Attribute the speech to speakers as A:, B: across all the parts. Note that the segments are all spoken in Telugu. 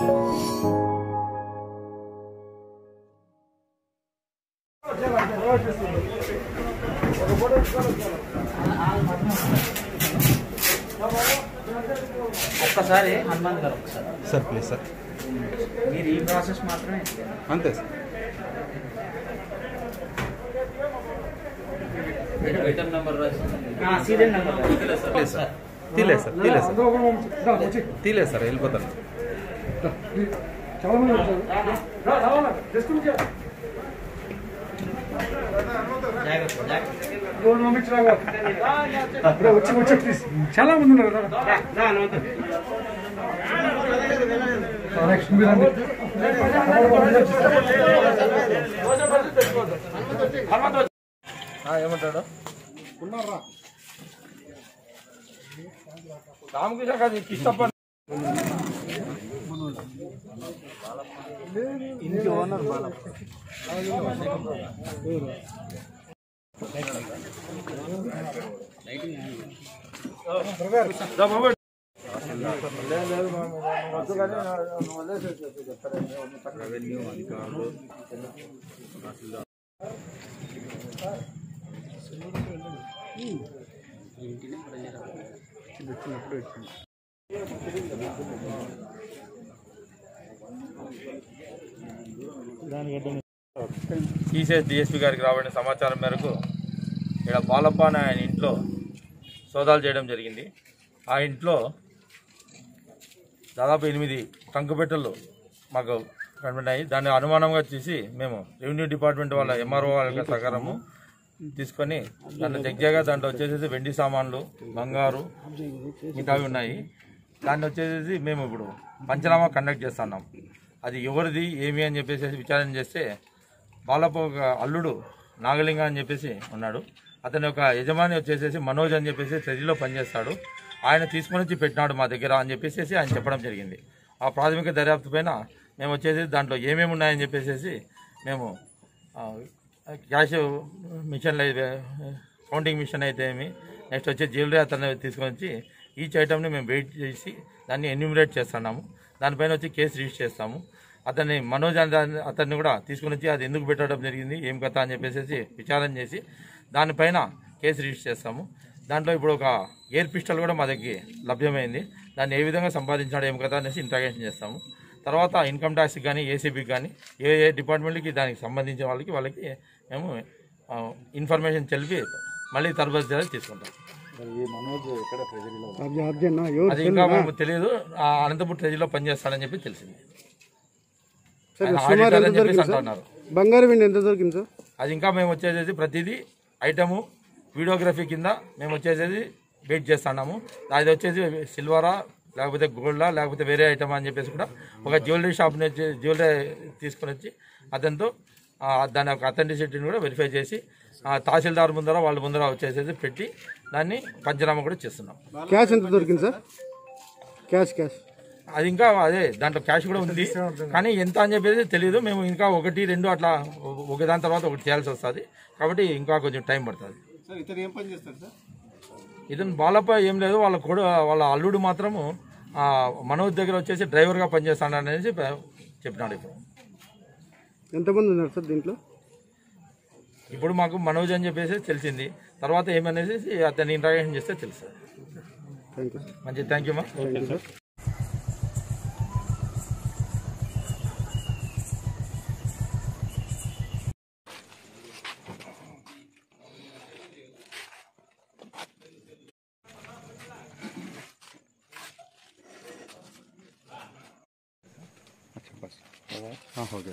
A: ఒక్కసారి హనుమాన్ గారు ఒకసారి
B: సార్ ప్లీజ్ సార్
A: మీరు ఈ ప్రాసెస్ మాత్రమే
B: అంతే sir
A: item number serial number
B: please sir తీలేదు సార్ తీలేదు సార్ తీలేదు సార్ వెళ్ళిపోతాను
A: జాగ్రత్త జాగ్రత్త
C: వచ్చి వచ్చి ప్లీజ్ చాలా మంది ఉన్నారు కదా నెక్స్ట్ మీరు రండి.
D: ఏమంటాడు రామకృష్ణ కాదు కిష్టప్ప దా బాబు. లేదు, లేదు, మా- మా- మా వద్దు కానీ నా- నువ్వు వదిలేసేసి చెప్తాను.
B: రెవెన్యూ అధికారులు
D: టీసీఎస్ డిఎస్పీ గారికి రాబడిన సమాచారం మేరకు ఇక్కడ బాలప్ప అనే ఆయన ఇంట్లో సోదాలు చేయడం జరిగింది ఆ ఇంట్లో దాదాపు ఎనిమిది టంకుపెట్టెలు మాకు కనబడినాయి దాన్ని అనుమానంగా చూసి మేము రెవెన్యూ డిపార్ట్మెంట్ వాళ్ళ ఎంఆర్ఓ వాళ్ళ సహకారము తీసుకొని దాంట్లో చెక్ చేయగా దాంట్లో వచ్చేసి వెండి సామాన్లు బంగారు మిగతావి ఉన్నాయి దాన్ని వచ్చేసి మేము ఇప్పుడు పంచనామా కండక్ట్ చేస్తున్నాం అది ఎవరిది ఏమి అని చెప్పేసి విచారణ చేస్తే బాలప్ప ఒక అల్లుడు నాగలింగ అని చెప్పేసి ఉన్నాడు అతని ఒక యజమాని వచ్చేసేసి మనోజ్ అని చెప్పేసి చర్యలో పనిచేస్తాడు ఆయన తీసుకొని వచ్చి పెట్టినాడు మా దగ్గర అని చెప్పేసి ఆయన చెప్పడం జరిగింది ఆ ప్రాథమిక దర్యాప్తు పైన మేము వచ్చేసి దాంట్లో ఏమేమి ఉన్నాయని చెప్పేసి మేము ఆ, క్యాష్ మిషన్లు అయితే కౌంటింగ్ మిషన్ అయితే ఏమి నెక్స్ట్ వచ్చి జ్యువెలరీ అతను తీసుకొని వచ్చి ఈచ్ ఐటమ్ని మేము వెయిట్ చేసి దాన్ని ఎన్యూమిరేట్ చేస్తున్నాము దానిపైన వచ్చి కేసు రిజిస్టర్ చేస్తాము అతన్ని మనోజ్ అనే దాన్ని- అతన్ని కూడా తీసుకుని వచ్చి అది ఎందుకు పెట్టడం జరిగింది ఏం కథ అని చెప్పేసి విచారణ చేసి దానిపైన కేసు రిజిస్టర్ చేస్తాము దాంట్లో ఇప్పుడు ఒక ఎయిర్ పిస్టల్ కూడా మా దగ్గర లభ్యమైంది దాన్ని ఏ విధంగా సంపాదించాడు ఏం కథ అనేసి ఇంట్రాగేషన్ చేస్తాము తర్వాత ఇన్కమ్ ట్యాక్స్కి కానీ ఏసీబీకి కానీ ఏ ఏ డిపార్ట్మెంట్కి దానికి సంబంధించిన వాళ్ళకి వాళ్ళకి మేము ఆ, ఇన్ఫర్మేషన్ తెలిపి మళ్ళీ తర్వాత చర్యలు తీసుకుంటాం
C: అబ్జీ, అబ్జీ అన్న, ఎవరు
D: అది ఇంకా మాకు తెలియదు ఆ అనంతపురం ట్రెజరీలో పనిచేస్తాడని చెప్పి తెలిసింది
C: సార్,
D: ఆయన
C: సుమారు
D: ఆడిటర్
C: ఎంత
D: అని చెప్పేసి
C: దొరికింది సార్
D: అంటున్నారు
C: బంగారు వెండి ఎంత దొరికింది సార్
D: అది ఇంకా మేము వచ్చేసేసి ప్రతిదీ ఐటము వీడియోగ్రఫీ కింద మేము వచ్చేసేసి వెయిట్ చేస్తున్నాము అది వచ్చేసి సిల్వరా లేకపోతే గోల్డా లేకపోతే వేరే ఐటమ్ అని చెప్పేసి కూడా ఒక జ్యువెలరీ షాప్ నుంచి జ్యువెలరీ తీసుకొని వచ్చి అతనితో ఆ, దాని యొక్క అథెంటిసిటీని కూడా వెరిఫై చేసి ఆ, తహసీల్దార్ ముందర వాళ్ళ ముందర వచ్చేసేసి పెట్టి దాన్ని పంచనామా కూడా చేస్తున్నాం
C: క్యాష్ ఎంత దొరికింది సార్ క్యాష్ క్యాష్
D: అది ఇంకా అదే దాంట్లో క్యాష్ కూడా ఉంది కానీ ఎంత అని చెప్పేసి తెలియదు మేము ఇంకా ఒకటి రెండు అట్లా ఒకదాని తర్వాత ఒకటి చేయాల్సి వస్తుంది కాబట్టి ఇంకా కొంచెం టైం పడుతుంది ఇతను బాలప్ప ఏం లేదు వాళ్ళ కొడు వాళ్ళ అల్లుడు మాత్రము ఆ, మనోజ్ దగ్గర వచ్చేసి డ్రైవర్గా పనిచేస్తాడు అనేసి ప- చెప్పినాడు ఇప్పుడు
C: ఎంతమంది ఉన్నారు సార్ దీంట్లో
D: ఇప్పుడు మాకు మనోజ్ అని చెప్పేసి తెలిసింది తర్వాత ఏమనేసి అతన్ని ఇంట్రాగేషన్ చేస్తే తెలుస్తుంది
C: థ్యాంక్ యూ సార్
D: మంచి థ్యాంక్ యూ మా
C: థ్యాంక్ యూ సార్
B: ఓకే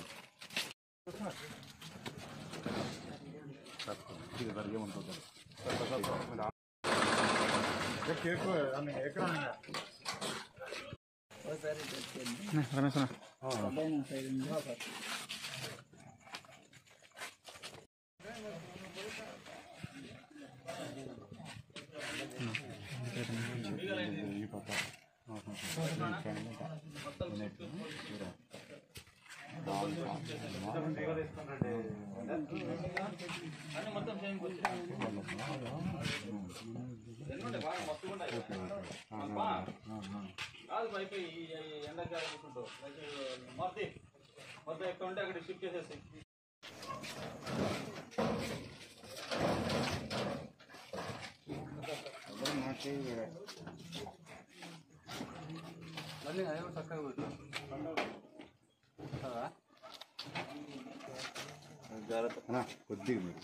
A: మొత్తం మొత్తం ఎక్కడ ఉంటే అక్కడ షిఫ్ట్ చేసేసి
E: కొద్దిగా మీరు